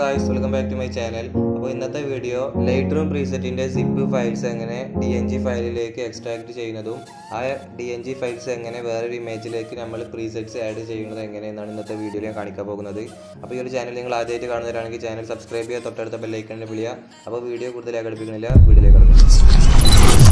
guys welcome back to my channel അപ്പോൾ ഇന്നത്തെ video Lightroom പ്രീസെറ്റിൻ്റെ സിപ്പ് ഫയൽസ് എങ്ങനെ ഡി എൻ ജി ഫയലിലേക്ക് എക്സ്ട്രാക്ട് ചെയ്യുന്നതും ആ ഡി എൻ ജി ഫയൽസ് എങ്ങനെ വേറൊരു ഇമേജിലേക്ക് നമ്മൾ പ്രീസെറ്റ്സ് ആഡ് ചെയ്യുന്നത് എങ്ങനെയെന്നാണ് ഇന്നത്തെ വീഡിയോയിൽ ഞാൻ കാണിക്കാൻ പോകുന്നത് അപ്പോൾ ഈ ഒരു ചാനൽ നിങ്ങൾ ആദ്യമായിട്ട് കാണുന്നവരാണെങ്കിൽ ചാനൽ സബ്സ്ക്രൈബ് ചെയ്യുക തൊട്ടടുത്ത ബെല്ലൈക്കണിൽ വിളിക്കുക അപ്പോൾ വീഡിയോ കൂടുതലായി ഘടിപ്പിക്കുന്നില്ല വീഡിയോയിലേക്ക് കിടക്കും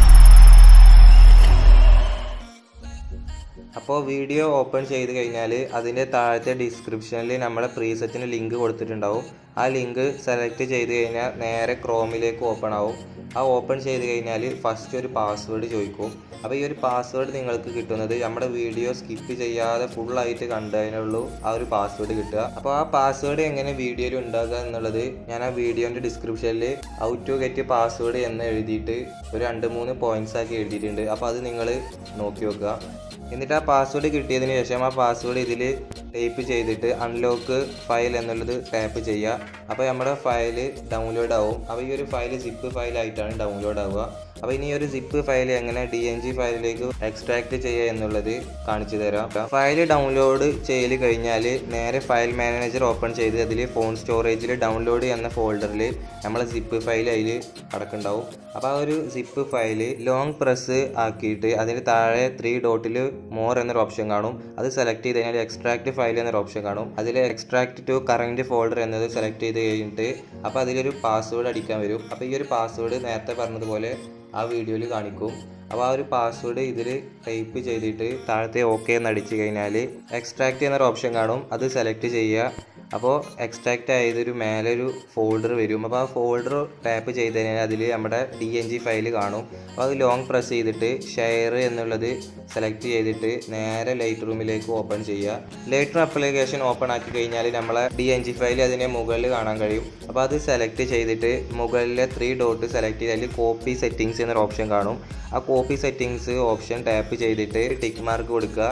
അപ്പോൾ വീഡിയോ ഓപ്പൺ ചെയ്ത് കഴിഞ്ഞാൽ അതിൻ്റെ താഴത്തെ ഡിസ്ക്രിപ്ഷനിൽ നമ്മളെ പ്രീസെറ്റിന് ലിങ്ക് കൊടുത്തിട്ടുണ്ടാവും ആ ലിങ്ക് സെലക്ട് ചെയ്ത് കഴിഞ്ഞാൽ നേരെ ക്രോമിലേക്ക് ഓപ്പൺ ആവും ആ ഓപ്പൺ ചെയ്ത് കഴിഞ്ഞാൽ ഫസ്റ്റ് ഒരു പാസ്വേഡ് ചോദിക്കും അപ്പോൾ ഈ ഒരു പാസ്വേഡ് നിങ്ങൾക്ക് കിട്ടുന്നത് നമ്മുടെ വീഡിയോ സ്കിപ്പ് ചെയ്യാതെ ഫുള്ളായിട്ട് കണ്ടതിനുള്ളൂ ആ ഒരു പാസ്വേഡ് കിട്ടുക അപ്പോൾ ആ പാസ്വേഡ് എങ്ങനെ വീഡിയോയിൽ ഉണ്ടാകുക എന്നുള്ളത് ഞാൻ ആ വീഡിയോൻ്റെ ഡിസ്ക്രിപ്ഷനിൽ ഔ ടു ഗെറ്റ് പാസ്വേഡ് എന്ന് എഴുതിയിട്ട് ഒരു രണ്ട് മൂന്ന് പോയിന്റ്സ് ആക്കി എഴുതിയിട്ടുണ്ട് അപ്പോൾ അത് നിങ്ങൾ നോക്കി വെക്കുക എന്നിട്ട് ആ പാസ്വേഡ് കിട്ടിയതിന് ശേഷം ആ പാസ്വേഡ് ഇതിൽ ടൈപ്പ് ചെയ്തിട്ട് അൺലോക്ക് ഫയൽ എന്നുള്ളത് ടാപ്പ് ചെയ്യുക അപ്പോൾ നമ്മുടെ ഫയൽ ഡൗൺലോഡ് ആവും അപ്പോൾ ഈ ഒരു ഫയൽ സിപ്പ് ഫയലായിട്ടാണ് ഡൗൺലോഡ് ആവുക അപ്പോൾ ഇനി ഒരു സിപ്പ് ഫയൽ എങ്ങനെ ഡി എൻ ജി ഫയലിലേക്ക് എക്സ്ട്രാക്ട് ചെയ്യുക എന്നുള്ളത് കാണിച്ചു തരാം ഫയൽ ഡൗൺലോഡ് ചെയ്ത് കഴിഞ്ഞാൽ നേരെ ഫയൽ മാനേജർ ഓപ്പൺ ചെയ്ത് അതിൽ ഫോൺ സ്റ്റോറേജിൽ ഡൗൺലോഡ് എന്ന ഫോൾഡറിൽ നമ്മളെ സിപ്പ് ഫയൽ അതിൽ അടക്കുണ്ടാവും അപ്പോൾ ആ ഒരു സിപ്പ് ഫയൽ ലോങ് പ്രസ് ആക്കിയിട്ട് അതിന് താഴെ ത്രീ ഡോട്ടിൽ മോർ എന്നൊരു ഓപ്ഷൻ കാണും അത് സെലക്ട് ചെയ്ത് കഴിഞ്ഞാൽ എക്സ്ട്രാക്ട് ഫയൽ എന്നൊരു ഓപ്ഷൻ കാണും അതിൽ എക്സ്ട്രാക്ട് ടു കറൻറ്റ് ഫോൾഡർ എന്നത് സെലക്ട് ചെയ്ത് കഴിഞ്ഞിട്ട് അപ്പോൾ അതിലൊരു പാസ്വേഡ് അടിക്കാൻ വരും അപ്പോൾ ഈ ഒരു പാസ്വേഡ് നേരത്തെ പറഞ്ഞതുപോലെ ആ വീഡിയോയിൽ കാണിക്കും അപ്പോൾ ആ ഒരു പാസ്വേഡ് ഇതിൽ ടൈപ്പ് ചെയ്തിട്ട് താഴത്തെ ഓക്കെ എന്ന് അടിച്ചു കഴിഞ്ഞാൽ എക്സ്ട്രാക്ട് എന്നൊരു ഓപ്ഷൻ കാണും അത് സെലക്ട് ചെയ്യുക അപ്പോൾ എക്സ്ട്രാക്റ്റ് ആയതൊരു മേലെ ഒരു ഫോൾഡർ വരും അപ്പോൾ ആ ഫോൾഡർ ടാപ്പ് ചെയ്ത് കഴിഞ്ഞാൽ അതിൽ നമ്മുടെ ഡി എൻ ജി ഫയൽ കാണും അപ്പോൾ അത് ലോങ് പ്രസ് ചെയ്തിട്ട് ഷെയർ എന്നുള്ളത് സെലക്ട് ചെയ്തിട്ട് നേരെ ലൈറ്റ് റൂമിലേക്ക് ഓപ്പൺ ചെയ്യുക ലൈറ്റ് റൂം അപ്ലിക്കേഷൻ ഓപ്പൺ ആക്കി കഴിഞ്ഞാൽ നമ്മളെ ഡി എൻ ജി ഫയൽ അതിനെ മുകളിൽ കാണാൻ കഴിയും അപ്പോൾ അത് സെലക്ട് ചെയ്തിട്ട് മുകളിലെ ത്രീ ഡോട്ട് സെലക്ട് ചെയ്ത് അതിൽ കോപ്പി സെറ്റിങ്സ് എന്നൊരു ഓപ്ഷൻ കാണും ആ കോപ്പി സെറ്റിങ്സ് ഓപ്ഷൻ ടാപ്പ് ചെയ്തിട്ട് ടിക്ക് മാർക്ക് കൊടുക്കുക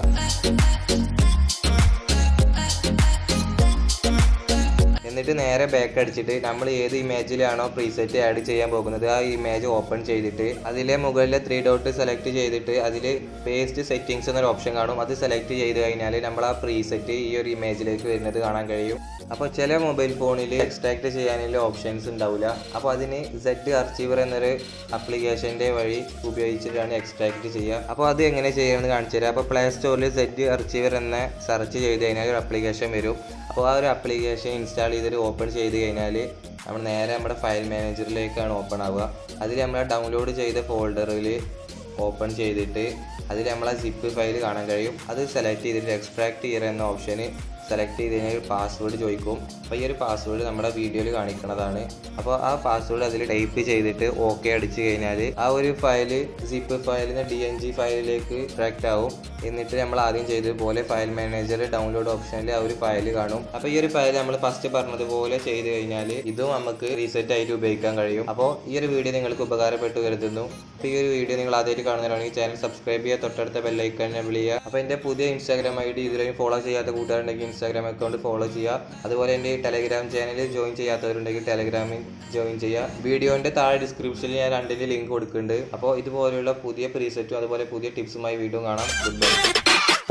എന്നിട്ട് നേരെ ബാക്ക് അടിച്ചിട്ട് നമ്മൾ ഏത് ഇമേജിലാണോ പ്രീസെറ്റ് ആഡ് ചെയ്യാൻ പോകുന്നത് ആ ഇമേജ് ഓപ്പൺ ചെയ്തിട്ട് അതിലെ മുകളിലെ ത്രീ ഡോട്ട് സെലക്ട് ചെയ്തിട്ട് അതിൽ പേസ്റ്റ് സെറ്റിങ്സ് എന്നൊരു ഓപ്ഷൻ കാണും അത് സെലക്ട് ചെയ്ത് കഴിഞ്ഞാൽ നമ്മൾ ആ പ്രീസെറ്റ് ഈ ഒരു ഇമേജിലേക്ക് വരുന്നത് കാണാൻ കഴിയും അപ്പോൾ ചില മൊബൈൽ ഫോണിൽ എക്സ്ട്രാക്ട് ചെയ്യാനുള്ള ഓപ്ഷൻസ് ഉണ്ടാവില്ല അപ്പോൾ അതിന് സെഡ് അർച്ചീവർ എന്നൊരു ആപ്ലിക്കേഷൻ്റെ വഴി ഉപയോഗിച്ചിട്ടാണ് എക്സ്ട്രാക്ട് ചെയ്യുക അപ്പോൾ അത് എങ്ങനെ ചെയ്യാമെന്ന് കാണിച്ചു തരാം അപ്പോൾ പ്ലേ സ്റ്റോറിൽ സെഡ് അർച്ചീവർ എന്ന സെർച്ച് ചെയ്ത് കഴിഞ്ഞാൽ ഒരു ആപ്ലിക്കേഷൻ വരും അപ്പോൾ ആ ഒരു ആപ്ലിക്കേഷൻ ഇൻസ്റ്റാൾ ചെയ്തിട്ട് ഓപ്പൺ ചെയ്ത് കഴിഞ്ഞാൽ നമ്മൾ നേരെ നമ്മുടെ ഫയൽ മാനേജറിലേക്കാണ് ഓപ്പൺ ആവുക അതിൽ നമ്മൾ ഡൗൺലോഡ് ചെയ്ത ഫോൾഡറിൽ ഓപ്പൺ ചെയ്തിട്ട് അതിൽ നമ്മളെ സിപ്പ് ഫയൽ കാണാൻ കഴിയും അത് സെലക്ട് ചെയ്തിട്ട് എക്സ്ട്രാക്ട് ചെയ്യുക എന്ന ഓപ്ഷന് സെലക്ട് ചെയ്ത് കഴിഞ്ഞാൽ ഒരു പാസ്വേഡ് ചോദിക്കും അപ്പോൾ ഈ ഒരു പാസ്വേഡ് നമ്മുടെ വീഡിയോയിൽ കാണിക്കുന്നതാണ് അപ്പോൾ ആ പാസ്വേഡ് അതിൽ ടൈപ്പ് ചെയ്തിട്ട് ഓക്കെ അടിച്ചു കഴിഞ്ഞാൽ ആ ഒരു ഫയൽ സിപ്പ് ഫയലിന് ഡി എൻ ജി ഫയലിലേക്ക് എക്സ്ട്രാക്ട് ആവും എന്നിട്ട് നമ്മൾ ആദ്യം ചെയ്തതുപോലെ ഫയൽ മാനേജർ ഡൗൺലോഡ് ഓപ്ഷനിൽ ആ ഒരു ഫയൽ കാണും അപ്പോൾ ഈ ഒരു ഫയൽ നമ്മൾ ഫസ്റ്റ് പറഞ്ഞതുപോലെ ചെയ്ത് കഴിഞ്ഞാൽ ഇതും നമുക്ക് റീസെറ്റ് ആയിട്ട് ഉപയോഗിക്കാൻ കഴിയും അപ്പോൾ ഈ ഒരു വീഡിയോ നിങ്ങൾക്ക് ഉപകാരപ്പെട്ടു കരുതുന്നു അപ്പോൾ ഈ ഒരു വീഡിയോ നിങ്ങൾ ആദ്യമായിട്ട് കാണുന്നവരാണെങ്കിൽ ചാനൽ സബ്സ്ക്രൈബ് ചെയ്യുക തൊട്ടടുത്ത ബെല്ലൈക്കൺ വിളിക്കുക അപ്പോൾ എൻ്റെ പുതിയ ഇൻസ്റ്റാഗ്രാം ഐ ഡി ഇതിലേയും ഫോളോ ചെയ്യാത്ത കൂട്ടുകാരുണ്ടെങ്കിൽ ഇൻസ്റ്റാഗ്രാം അക്കൗണ്ട് ഫോളോ ചെയ്യുക അതുപോലെ എൻ്റെ ടെലഗ്രാം ചാനൽ ജോയിൻ ചെയ്യാത്തവരുണ്ടെങ്കിൽ ടെലഗ്രാമിൽ ജോയിൻ ചെയ്യുക വീഡിയോൻ്റെ താഴെ ഡിസ്ക്രിപ്ഷനിൽ ഞാൻ രണ്ടിൻ്റെ ലിങ്ക് കൊടുക്കുന്നുണ്ട് അപ്പോൾ ഇതുപോലെയുള്ള പുതിയ പ്രീസെറ്റും അതുപോലെ പുതിയ ടിപ്സുമായി വീണ്ടും കാണാം ഗുഡ് ബൈ